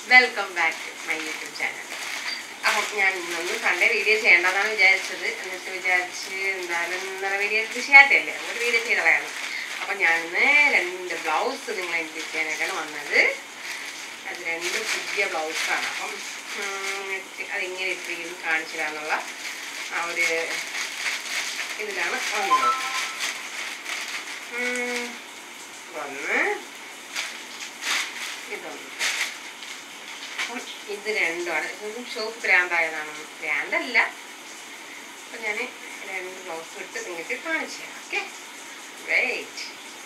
welcome back to my YouTube channel അപ്പം ഞാൻ ഇന്നൊന്ന് സൺഡേ വീഡിയോ ചെയ്യേണ്ടതാണ് വിചാരിച്ചത് എന്നിട്ട് വിചാരിച്ച് എന്തായാലും ഇന്നലെ വീഡിയോ എടുത്ത് ചെയ്യാത്തല്ലേ ഒരു വീഡിയോ ചെയ്തതാണ് അപ്പം ഞാൻ ഇന്ന് രണ്ട് ബ്ലൗസ് നിങ്ങളെ എനിക്ക് ചെയ്യാനായിട്ടാണ് വന്നത് അത് രണ്ട് പുതിയ ബ്ലൗസാണ് അപ്പം ഉം, അതിങ്ങനെ ഇട്ടിരിക്കുന്നു കാണിച്ചു തരാന്നുള്ള ആ ഒരു ഇതിലാണ് വന്നത് ഉം, ഒന്ന് ഇതൊന്ന് അപ്പം ഇത് രണ്ടുമാണ് ഇതൊന്നും ഷോപ്പ് ഭ്രാന്തായതാണ് ഭ്രാന്തല്ല അപ്പം ഞാൻ രണ്ട് ബ്ലൗസ് ഇട്ട് നിങ്ങൾക്ക് കാണിച്ചു തരാം ഓക്കെ വെയിറ്റ്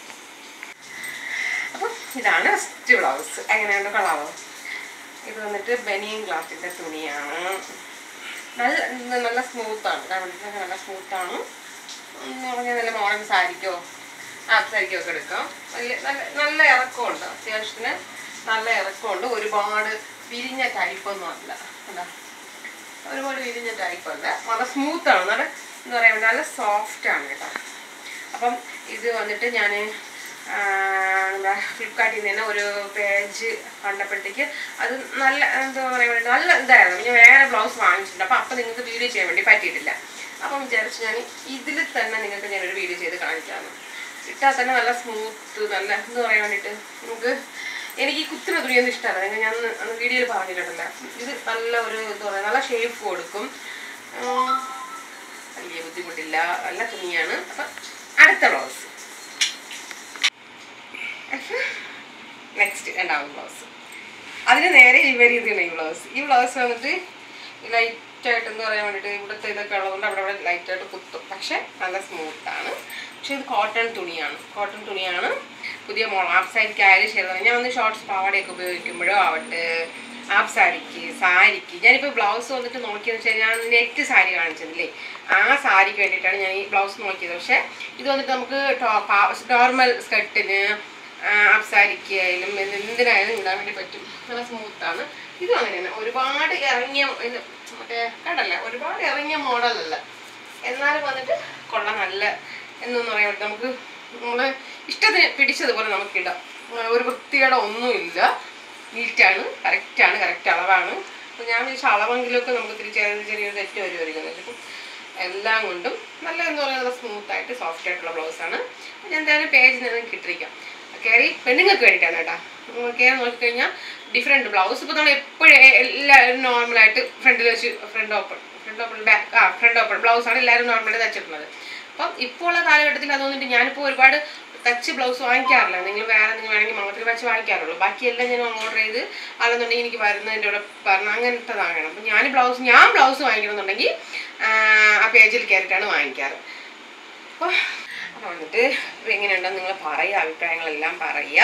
അപ്പം ഇതാണ് ഫസ്റ്റ് ബ്ലൗസ് എങ്ങനെയുണ്ട് കളാവോ ഇത് വന്നിട്ട് ബനിയൻ ക്ലാത്തിൻ്റെ തുണിയാണ് നല്ല ഇത് നല്ല സ്മൂത്താണ് കണ്ടിട്ട് നല്ല സ്മൂത്താണ് പറഞ്ഞാൽ നല്ല മോഡേൺ സാരിക്കോ ആപ്പ് സാരിക്കോ ഒക്കെ എടുക്കാം വലിയ നല്ല നല്ല ഇറക്കമുണ്ട് അത്യാവശ്യത്തിന് നല്ല ഇറക്കമുണ്ട് ഒരുപാട് വിരിഞ്ഞ ടൈപ്പൊന്നും അല്ല എന്താ ഒരുപാട് വിരിഞ്ഞ ടൈപ്പ് അല്ല നല്ല സ്മൂത്താണ് നല്ല എന്താ പറയുക നല്ല സോഫ്റ്റ് ആണ് കേട്ടോ അപ്പം ഇത് വന്നിട്ട് ഞാൻ നമ്മുടെ ഫ്ലിപ്കാർട്ടിൽ നിന്ന് തന്നെ ഒരു പേജ് കണ്ടപ്പോഴത്തേക്ക് അത് നല്ല എന്താ പറയുക നല്ല ഇതായിരുന്നു ഞാൻ വേറെ ബ്ലൗസ് വാങ്ങിച്ചിട്ടുണ്ട് അപ്പം അപ്പം നിങ്ങൾക്ക് വീഡിയോ ചെയ്യാൻ വേണ്ടി പറ്റിയിട്ടില്ല അപ്പം വിചാരിച്ച് ഞാൻ ഇതിൽ തന്നെ നിങ്ങൾക്ക് ഞാനൊരു വീഡിയോ ചെയ്ത് കാണിക്കാമെന്ന് ഇട്ടാൽ തന്നെ നല്ല സ്മൂത്ത് നല്ല എന്താ പറയാൻ വേണ്ടിയിട്ട് നമുക്ക് എനിക്ക് ഈ കുത്തുന്ന തുണിയൊന്നും ഇഷ്ടമല്ല നിങ്ങൾ ഞാൻ അന്ന് അന്ന് വീഡിയോയിൽ പറഞ്ഞിട്ടുണ്ടല്ലോ ഇത് നല്ല ഒരു എന്താ പറയുക നല്ല ഷേപ്പ് കൊടുക്കും ഉം, വലിയ ബുദ്ധിമുട്ടില്ല നല്ല തുണിയാണ് അപ്പം അടുത്ത ബ്ലൗസ് നെക്സ്റ്റ് രണ്ടാമത് ബ്ലൗസ് അതിന് നേരെ ഇവർ ചെയ്തിട്ടുണ്ട് ഈ ബ്ലൗസ് ഈ ബ്ലൗസ് വന്നിട്ട് ലൈറ്റായിട്ട് എന്ന് പറയാൻ വേണ്ടിയിട്ട് ഇവിടുത്തെ ഇതൊക്കെ ഉള്ളതുകൊണ്ട് അവിടെ അവിടെ ലൈറ്റായിട്ട് കുത്തും പക്ഷെ നല്ല സ്മൂത്താണ് പക്ഷെ ഇത് കോട്ടൺ തുണിയാണ് കോട്ടൺ തുണിയാണ് പുതിയ മോൾ ആപ്പ് സാരിക്ക് ആയാലും ശരി ഞാൻ വന്ന് ഷോർട്ട്സ് പാവാടയൊക്കെ ഉപയോഗിക്കുമ്പോഴോ ആവട്ടെ ആപ്പ് സാരിക്ക് സാരിക്ക് ഞാനിപ്പോൾ ബ്ലൗസ് വന്നിട്ട് നോക്കിയെന്ന് വെച്ചാൽ ഞാൻ നെറ്റ് സാരി കാണിച്ചതില്ലേ ആ സാരിക്ക് വേണ്ടിയിട്ടാണ് ഞാൻ ഈ ബ്ലൗസ് നോക്കിയത് പക്ഷേ ഇത് വന്നിട്ട് നമുക്ക് നോർമൽ സ്കർട്ടിന് ആപ്പ് സാരിക്ക് ആയാലും എന്ത് എന്തിനായാലും ഇടാൻ വേണ്ടി പറ്റും നല്ല സ്മൂത്താണ് ഇതും അങ്ങനെ തന്നെ ഒരുപാട് ഇറങ്ങിയ ഇത് മറ്റേ കണ്ടല്ല ഒരുപാട് ഇറങ്ങിയ മോഡലല്ല എന്നാലും വന്നിട്ട് കൊള്ളാം നല്ല എന്നൊന്നും പറയാൻ പറ്റും നമുക്ക് നമ്മളെ ഇഷ്ടത്തിന് പിടിച്ചതുപോലെ നമുക്ക് ഇടാം ആ, ഒരു വൃത്തിയുടെ ഒന്നുമില്ല നീറ്റാണ് കറക്റ്റാണ് കറക്റ്റ് അളവാണ് അപ്പോൾ ഞാൻ വിചാരിച്ച അളവെങ്കിലുമൊക്കെ നമുക്ക് തിരിച്ച് ചെറിയ ചെറിയൊരു തെറ്റ് വരുമായിരിക്കും അപ്പം എല്ലാം കൊണ്ടും നല്ല എന്ന് പറയുന്നത് സ്മൂത്ത് ആയിട്ട് സോഫ്റ്റ് ആയിട്ടുള്ള ബ്ലൗസാണ് ഞാൻ എന്തായാലും പേജിൽ നിന്ന് കിട്ടിരിക്കാം കയറി പെണ്ണുങ്ങൾക്ക് വേണ്ടിയിട്ടാണ് കേട്ടോ കയറി നോക്കിക്കഴിഞ്ഞാൽ ഡിഫറെൻറ്റ് ബ്ലൗസ് ഇപ്പോൾ നമ്മൾ എപ്പോഴും എല്ലാവരും നോർമലായിട്ട് ഫ്രണ്ടിൽ വെച്ച് front open front open back ആ ഫ്രണ്ട് ഓപ്പൺ ബ്ലൗസാണ് എല്ലാവരും നോർമലായിട്ട് തച്ചിട്ടുള്ളത് അപ്പം ഇപ്പോൾ ഉള്ള കാലഘട്ടത്തിൽ അത് വന്നിട്ട് ഞാനിപ്പോൾ ഒരുപാട് ടച്ച് ബ്ലൗസ് വാങ്ങിക്കാറില്ല നിങ്ങൾ വേറെ നിങ്ങൾ വേണമെങ്കിൽ മാത്രമേ വെച്ച് വാങ്ങിക്കാറുള്ളൂ ബാക്കിയെല്ലാം ഞാൻ ഓർഡർ ചെയ്ത് അല്ലെന്നുണ്ടെങ്കിൽ എനിക്ക് വരുന്നതിൻ്റെ കൂടെ പറഞ്ഞ അങ്ങനത്തെ വാങ്ങണം അപ്പം ഞാൻ ബ്ലൗസ് ഞാൻ ബ്ലൗസ് വാങ്ങിക്കണമെന്നുണ്ടെങ്കിൽ ആ പേജിൽ കയറിയിട്ടാണ് വാങ്ങിക്കാറ് അപ്പോൾ അപ്പോൾ വന്നിട്ട് ഇപ്പോൾ എങ്ങനെയുണ്ടെന്ന് നിങ്ങൾ പറയുക അഭിപ്രായങ്ങളെല്ലാം പറയുക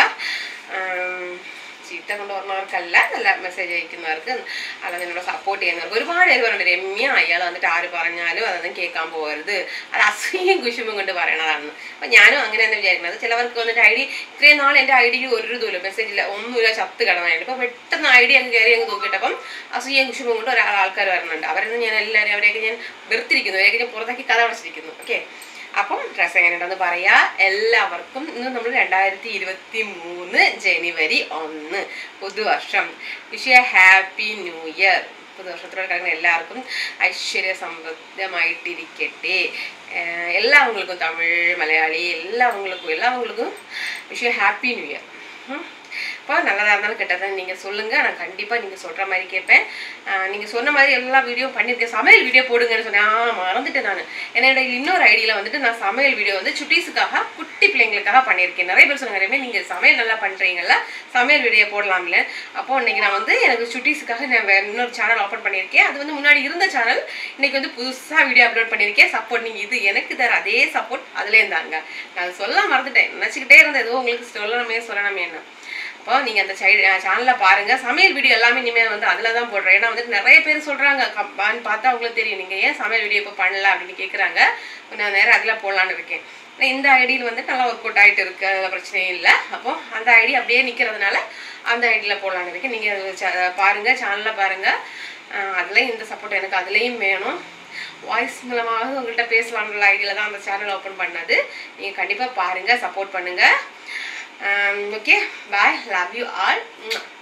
ആം, ചീത്ത കൊണ്ടുവരുന്നവർക്കല്ല നല്ല മെസ്സേജ് അയക്കുന്നവർക്ക് അല്ല നിങ്ങളെ സപ്പോർട്ട് ചെയ്യുന്നവർക്ക് ഒരുപാട് പേര് പറയുന്നുണ്ട് രമ്യ അയാൾ വന്നിട്ട് ആര് പറഞ്ഞാലും അതൊന്നും കേൾക്കാൻ പോകരുത് അത് അസൂയും കുശുമ്പും കൊണ്ട് പറയണതാണ് അപ്പം ഞാനും അങ്ങനെ തന്നെ വിചാരിക്കുന്നത് ചിലവർക്ക് വന്നിട്ട് ഐ ഡി ഇത്രയും നാൾ എൻ്റെ ഐ ഡിക്ക് ഒരു ഇതുമില്ല മെസ്സേജ് ഇല്ല ഒന്നുമില്ല ചത്ത് കിടന്നായിട്ട് അപ്പോൾ പെട്ടെന്ന് ഐ ഡി അങ്ങ് കയറി അങ്ങ് തൂക്കിയിട്ടപ്പം അസൂയും കുശുമ്പും കൊണ്ട് ഒരാൾ ആൾക്കാർ വരുന്നുണ്ട് അവരൊന്നും ഞാൻ എല്ലാവരും അവരെയൊക്കെ ഞാൻ വെറുത്തിരിക്കുന്നു അവരെയൊക്കെ ഞാൻ പുറത്താക്കി കഥ അടച്ചിരിക്കുന്നു ഓക്കെ അപ്പം ഡ്രസ്സ് എങ്ങനെയുണ്ടെന്ന് പറയാ എല്ലാവർക്കും ഇന്ന് നമ്മൾ രണ്ടായിരത്തി ഇരുപത്തി മൂന്ന് ജനുവരി ഒന്ന് പുതുവർഷം wish a happy new year പുതുവർഷത്തിലൂടെ കിടക്കുന്ന എല്ലാവർക്കും ഐശ്വര്യ സമൃദ്ധമായിട്ടിരിക്കട്ടെ ഏഹ് എല്ലാവർക്കും തമിഴ് മലയാളി എല്ലാവർക്കും എല്ലാവർക്കും wish a happy new year இப்போ நல்லதாக இருந்தாலும் கெட்டதாக நீங்கள் சொல்லுங்கள் நான் கண்டிப்பாக நீங்கள் சொல்கிற மாதிரி கேட்பேன் நீங்கள் சொன்ன மாதிரி எல்லா வீடியோ பண்ணியிருக்கேன் சமையல் வீடியோ போடுங்கன்னு சொன்னேன் ஆ மறந்துட்டேன் நான் என்னோட இன்னொரு ஐடியில் வந்துட்டு நான் சமையல் வீடியோ வந்து சுட்டீஸுக்காக குட்டி பிள்ளைங்களுக்காக பண்ணியிருக்கேன் நிறைய பேர் சொன்னாங்க நீங்கள் சமையல் நல்லா பண்ணுறீங்கல்ல சமையல் வீடியோ போடலாம்ல அப்போ இன்னைக்கு நான் வந்து எனக்கு சுட்டீஸுக்காக நான் வேற இன்னொரு சேனல் ஓப்பன் பண்ணியிருக்கேன் அது வந்து முன்னாடி இருந்த சேனல் இன்னைக்கு வந்து புதுசாக வீடியோ அப்லோட் பண்ணியிருக்கேன் சப்போர்ட் நீங்கள் இது எனக்கு தர அதே சப்போர்ட் அதிலே இருந்தாங்க நான் சொல்ல மறந்துட்டேன் நினச்சிக்கிட்டே இருந்தேன் ஏதோ உங்களுக்கு சொல்லணுமே சொல்லணுமே என்ன அப்போ நீங்கள் அந்த சைடு சேனலில் பாருங்கள் சமையல் வீடியோ எல்லாமே இனிமேல் வந்து அதில் தான் போடுறேன் ஏன்னா வந்துட்டு நிறைய பேர் சொல்கிறாங்க கம்பான்னு பார்த்தா அவங்களுக்கு தெரியும் நீங்கள் ஏன் சமையல் வீடியோ இப்போ பண்ணல அப்படின்னு கேட்குறாங்க நான் நேரம் அதில் போடலான்னு இருக்கேன் ஆனா இந்த ஐடியில் வந்து நல்லா ஒர்க் அவுட் ஆகிட்டு இருக்கு அதில் பிரச்சனையும் இல்லை அப்போ அந்த ஐடி அப்படியே நிற்கிறதுனால அந்த ஐடியில் போடலான்னு இருக்கேன் நீங்கள் பாருங்கள் சேனலில் பாருங்கள் அதுலேயும் இந்த சப்போர்ட் எனக்கு அதுலேயும் வேணும் வாய்ஸ் மூலமாக உங்கள்கிட்ட பேசலாம்ன்ற ஐடியில் தான் அந்த சேனல் ஓப்பன் பண்ணது நீங்கள் கண்டிப்பாக பாருங்கள் சப்போர்ட் பண்ணுங்கள் okay bye love you all